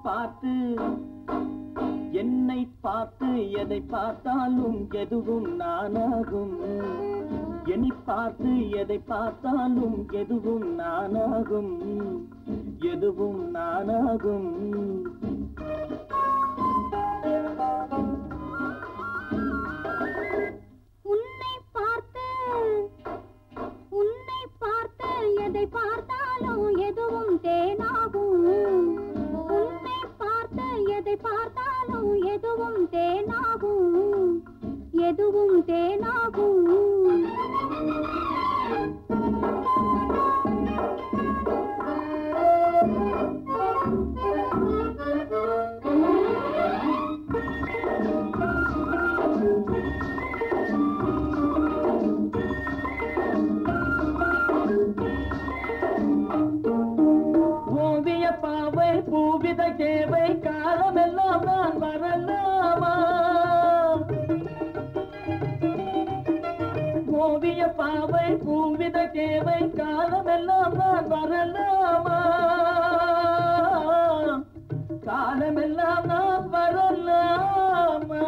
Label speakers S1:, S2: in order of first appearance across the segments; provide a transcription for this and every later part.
S1: பார்த்து என்னை பார்த்து எதை பார்த்தாலும் எதுவும் நானாகும் என்னை பார்த்து எதை பார்த்தாலும் எதுவும் நானாகும் எதுவும் நானாகும்
S2: உன்னை பார்த்து உன்னை பார்த்து எதை பார்த்தாலும் எதுவும் தேனாகும் உன்னை பார்த்து எதை பார்த்தாலும் எதுவும் தேனாகும் எதுவும் தேனாகும்
S1: ஓவிய பாவை பூவித கேவை காலமெல்லாம் நான் வரலாமா ஓவிய பாவை பூவித கேவை காலமெல்லாம் நான் வரலாமா காலமெல்லாம் நான் வரலாமா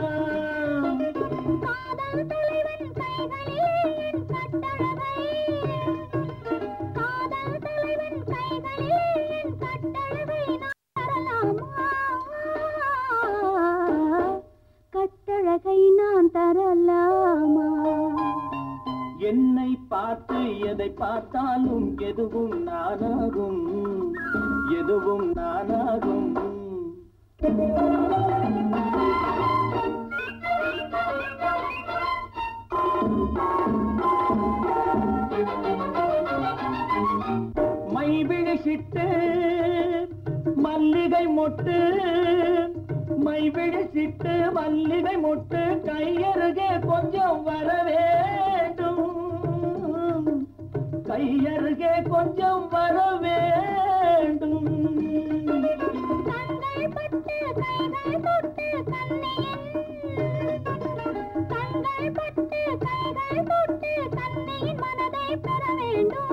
S2: காதல் தலைவன் கைகளிலே என் கட்டழகை காதல் தலைவன் கைகளிலே என் கட்டழகை நான் தரலாமா கட்டழகை நான் தரலாமா
S1: என்னை பார்த்து எதை பார்த்தாலும் எதுவும் நானாகும் எதுவும் நானாகும் மை விழிச்சிட்டு மல்லிகை மொட்டு மை விழிச்சிட்டு மல்லிகை மொட்டு கையருகே கொஞ்சம் வர வேண்டும் கையருகே கொஞ்சம் வர வேண்டும்
S2: கண்கள் பட்டு கைகள் தொட்டு கண்ணியின் கண்கள் பட்டு கைகள் தொட்டு கண்ணியின் மனதை பெற வேண்டும்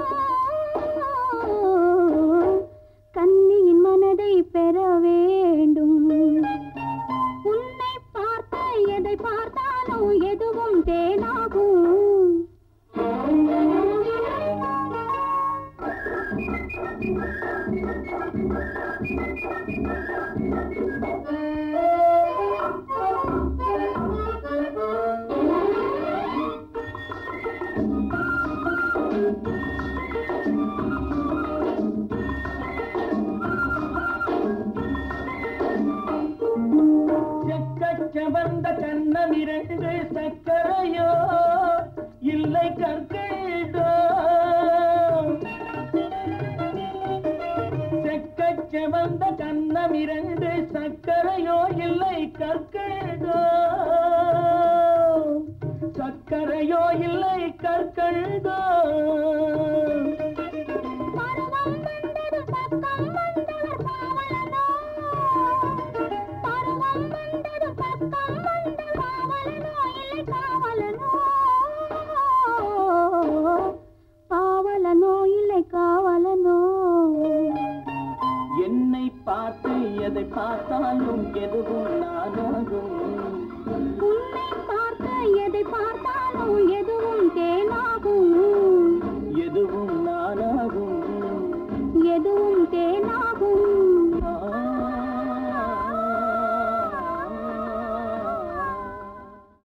S2: கண்ணியின் மனதை பெற வேண்டும் உன்னை பார்த்து எதை பார்த்தாலும் எதுவும் தேனாகும்
S1: செக்கச் செவந்த கண்ணம் இரண்டு சக்கரையோ இல்லை கற்கைதோ செக்கச் செவந்த கண்ணம் இரண்டு சக்கரையோ இல்லை கற்கைதோ சக்கரையோ இல்லை கற்கள்தோ
S2: பருவம் வந்தது பக்கம் வந்தவர் பாவலனோ பருவம் வந்தது பக்கம் வந்த பாவலனோ இல்லை காவலனோ பாவலனோ இல்லை காவலனோ
S1: என்னை பார்த்து எதை பார்த்தாலும் எதுவும் நானாகும்
S2: உன்னை பார்த்து எதை பார்த்தாலும் எதுவும் தேனாகும்